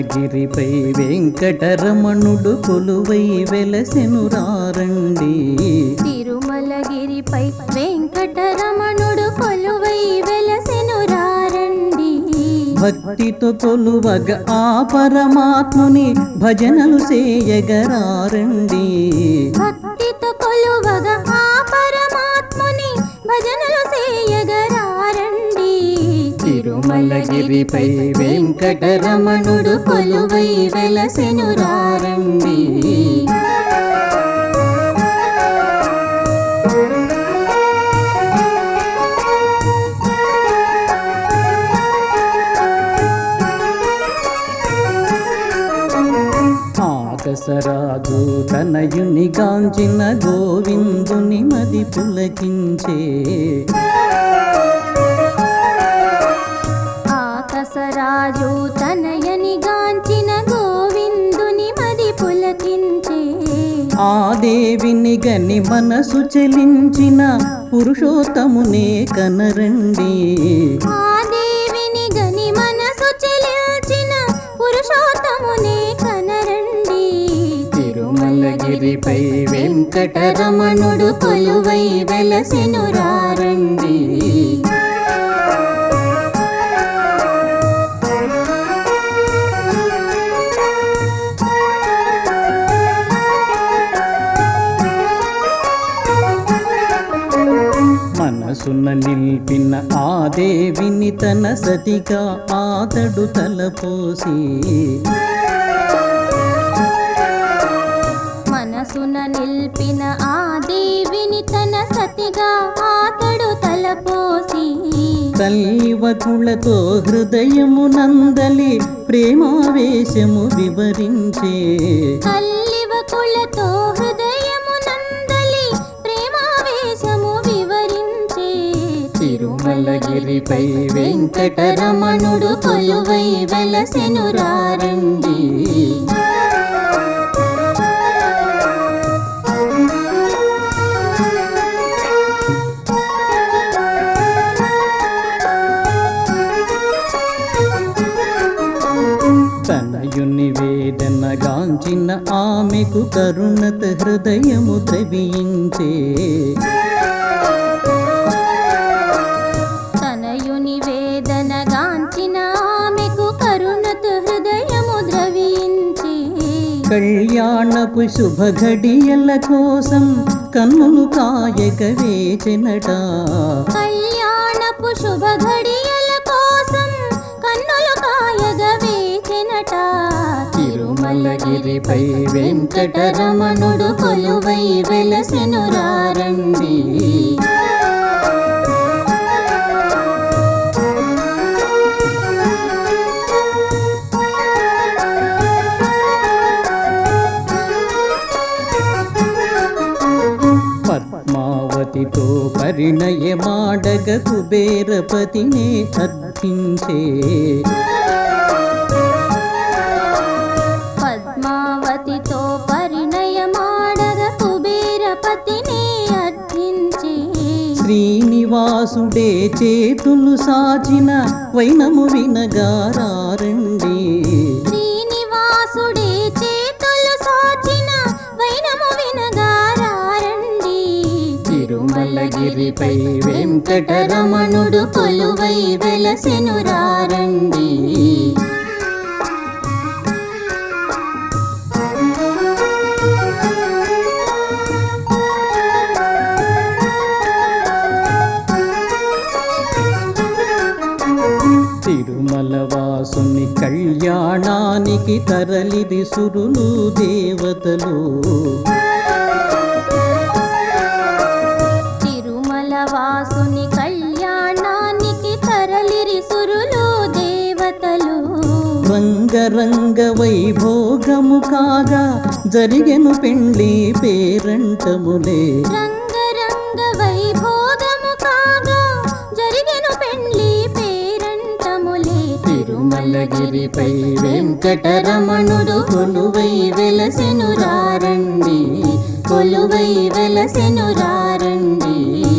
తిరుమలగిరిపై వెంకటరమణుడు కొలువై వెలసెను రారండి తిరుమలగిరిపై వెంకటరమణుడు కొలువై వెలసెను రారండి భక్తితో కొలువగ ఆ పరమాత్ముని భజనలు చేయగరారండి భక్తితో కొలువగా ఆ పరమాత్ముని భజనలు చేయగరారండి తిరుమలగిరిపై వెంకటరమణుడు కొలువై వెలసెను రారండి ఆకసరాజు తనయుని గాంచిన గోవిందుని మది పులకించే ఆకసరాజు తనయని గాంచిన గోవిందుని మది పులకించే ఆ దేవిని గని మనసు చెలించిన పురుషోత్తమునే కనరండి ఆ దేవిని గని మనసు చెలించిన పురుషోత్తమునే కనరండి తిరుమలగిరిపై వెంకటరమణుడు కొలువై వెలసెను రారండి మనసున నిల్పిన ఆ దేవిని తన సతిగా ఆతడు తలపోసి మనసున నిల్పిన ఆ దేవిని తన సతిగా ఆతడు తలపోసి కల్వకులతో హృదయము నందలి ప్రేమావేశము వివరించే కల్లివకులతో హృదయము నందలి ప్రేమావేశము వివరించే తిరుమలగిరిపై వెంకటరమణుడు కొలువై వెలసెను రారండి తనయుని వేదన గాంచిన ఆమెకు కరుణత హృదయము ద్రవించే తనయుని వేదన గాంచిన ఆమెకు కరుణత హృదయము ద్రవించి కళ్యాణపు శుభ ఘడియల కోసం కన్నులు కాయక వేచెనట కళ్యాణపు శుభ ఘడియల కోసం కన్నులు కాయగ వేచెనట తిరుమలగిరిపై వెంకటరమణుడు కొలువై వెలసెను రారండి పద్మావతితో పరిణయమాడగ కుబేరపతినే అర్థించే పద్మావతితో పరిణయమాడగ కుబేరపతిని అర్థించి శ్రీనివాసుడే చేతులు సాచిన వైనము వినగారండి శ్రీనివాసుడే చేతులు సాచిన వైనము వినగారండి తిరుమలగిరిపై వెంకటరమణుడు కొలువై వెలసెను రారండి తిరుమల వాసుని కళ్యాణానికి తరలిది సురులు దేవతలు తిరుమల వాసుని కళ్యాణానికి తరలిరి సురులు దేవతలు రంగరంగ వైభోగము కాగా జరిగెను పెండ్లి పేరంటములే రంగరంగ వైభోగము కాగా జరిగెను పెండ్లి పేరంటములే తిరుమలగిరిపై వెంకటరమణుడు కొలువై వెలసెను రారండి కొలువై వెలసెను రారండి